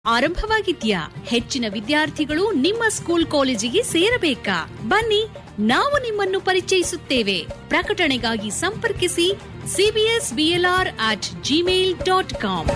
ಆರಂಭವಾಗಿದ್ಯಾ ಹೆಚ್ಚಿನ ವಿದ್ಯಾರ್ಥಿಗಳು ನಿಮ್ಮ ಸ್ಕೂಲ್ ಕಾಲೇಜಿಗೆ ಸೇರಬೇಕಾ ಬನ್ನಿ ನಾವು ನಿಮ್ಮನ್ನು ಪರಿಚಯಿಸುತ್ತೇವೆ ಪ್ರಕಟಣೆಗಾಗಿ ಸಂಪರ್ಕಿಸಿ CBS BLR at Gmail dot com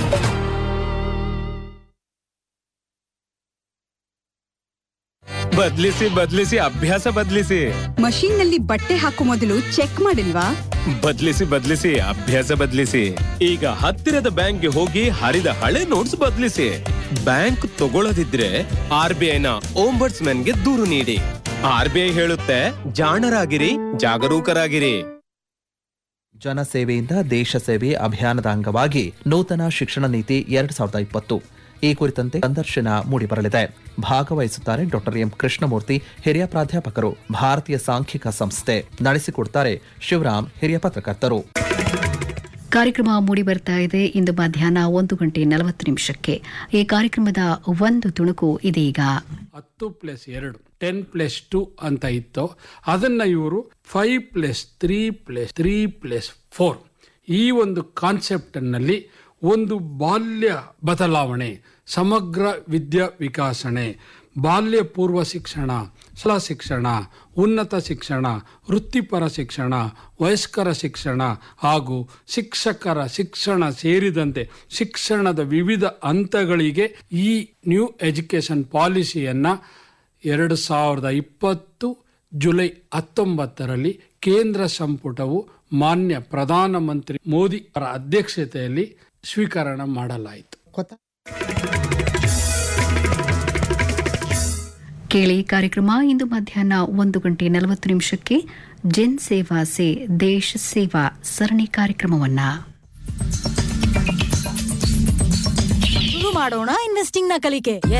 ಬದ್ಲಿಸಿ ಬದ್ಲಿಸಿ ಅಭ್ಯಾಸ ಬದ್ಲಿಸಿ ಮಷೀನ್ ನಲ್ಲಿ ಬಟ್ಟೆ ಹಾಕೋ ಮೊದಲು ಚೆಕ್ ಮಾಡಿಲ್ವಾ ಬದ್ಲಿಸಿ ಬದ್ಲಿಸಿ ಅಭ್ಯಾಸ ಬದ್ಲಿಸಿ ಈಗ ಹತ್ತಿರದ ಬ್ಯಾಂಕ್ಗೆ ಹೋಗಿ ಹರಿದ ಹಳೆ ನೋಟ್ಸ್ ಬದ್ಲಿಸಿ ಬ್ಯಾಂಕ್ ತಗೊಳ್ಳದಿದ್ರೆ ಆರ್ ಬಿ ಐನ ಗೆ ದೂರು ನೀಡಿ ಆರ್ ಬಿ ಐ ಹೇಳುತ್ತೆ ಜಾಣರಾಗಿರಿ ಜಾಗರೂಕರಾಗಿರಿ ಜನಸೇವೆಯಿಂದ ದೇಶ ಸೇವೆ ಅಭಿಯಾನದ ಅಂಗವಾಗಿ ನೂತನ ಶಿಕ್ಷಣ ನೀತಿ ಎರಡ್ ಸಾವಿರದ ಇಪ್ಪತ್ತು ಈ ಕುರಿತಂತೆ ಸಂದರ್ಶನ ಮೂಡಿಬರಲಿದೆ ಭಾಗವಹಿಸುತ್ತಾರೆ ಡಾಕ್ಟರ್ ಎಂ ಕೃಷ್ಣಮೂರ್ತಿ ಹಿರಿಯ ಪ್ರಾಧ್ಯಾಪಕರು ಭಾರತೀಯ ಸಾಂಖ್ಯಿಕ ಸಂಸ್ಥೆ ನಡೆಸಿಕೊಡ್ತಾರೆ ಶಿವರಾಮ್ ಹಿರಿಯ ಪತ್ರಕರ್ತರು ಕಾರ್ಯಕ್ರಮ ಮೂಡಿ ಬರ್ತಾ ಇದೆ ಇಂದು ಮಧ್ಯಾಹ್ನ ಒಂದು ಗಂಟೆ ನಲವತ್ತು ನಿಮಿಷಕ್ಕೆ ಈ ಕಾರ್ಯಕ್ರಮದ ಒಂದು ತುಣುಕು ಇದೀಗ ಹತ್ತು ಪ್ಲಸ್ ಎರಡು ಟೆನ್ ಪ್ಲಸ್ ಟು ಅಂತ ಇತ್ತು ಅದನ್ನ ಇವರು five plus three plus three plus four ಈ ಒಂದು ಕಾನ್ಸೆಪ್ಟ್ನಲ್ಲಿ ಒಂದು ಬಾಲ್ಯ ಬದಲಾವಣೆ ಸಮಗ್ರ ವಿದ್ಯಾ ವಿಕಾಸಣೆ ಬಾಲ್ಯ ಪೂರ್ವ ಶಿಕ್ಷಣ ಶಾಲಾ ಶಿಕ್ಷಣ ಉನ್ನತ ಶಿಕ್ಷಣ ವೃತ್ತಿಪರ ಶಿಕ್ಷಣ ವಯಸ್ಕರ ಶಿಕ್ಷಣ ಹಾಗೂ ಶಿಕ್ಷಕರ ಶಿಕ್ಷಣ ಸೇರಿದಂತೆ ಶಿಕ್ಷಣದ ವಿವಿಧ ಹಂತಗಳಿಗೆ ಈ ನ್ಯೂ ಎಜುಕೇಶನ್ ಪಾಲಿಸಿಯನ್ನು ಎರಡು ಸಾವಿರದ ಇಪ್ಪತ್ತು ಜುಲೈ ಹತ್ತೊಂಬತ್ತರಲ್ಲಿ ಕೇಂದ್ರ ಸಂಪುಟವು ಮಾನ್ಯ ಪ್ರಧಾನಮಂತ್ರಿ ಮೋದಿ ಅವರ ಅಧ್ಯಕ್ಷತೆಯಲ್ಲಿ ಸ್ವೀಕರಣ ಮಾಡಲಾಯಿತು ಕೇಳಿ ಕಾರ್ಯಕ್ರಮ ಇಂದು ಮಧ್ಯಾಹ್ನ ಒಂದು ಗಂಟೆ ನಲವತ್ತು ನಿಮಿಷಕ್ಕೆ ಜನ್ ಸೇವಾ ಸೇ ದೇಶ ಸೇವಾ ಸರಣಿ ಕಾರ್ಯಕ್ರಮವನ್ನ ಶುರು ಮಾಡೋಣ ಇನ್ವೆಸ್ಟಿಂಗ್ ನ ಕಲಿಕೆ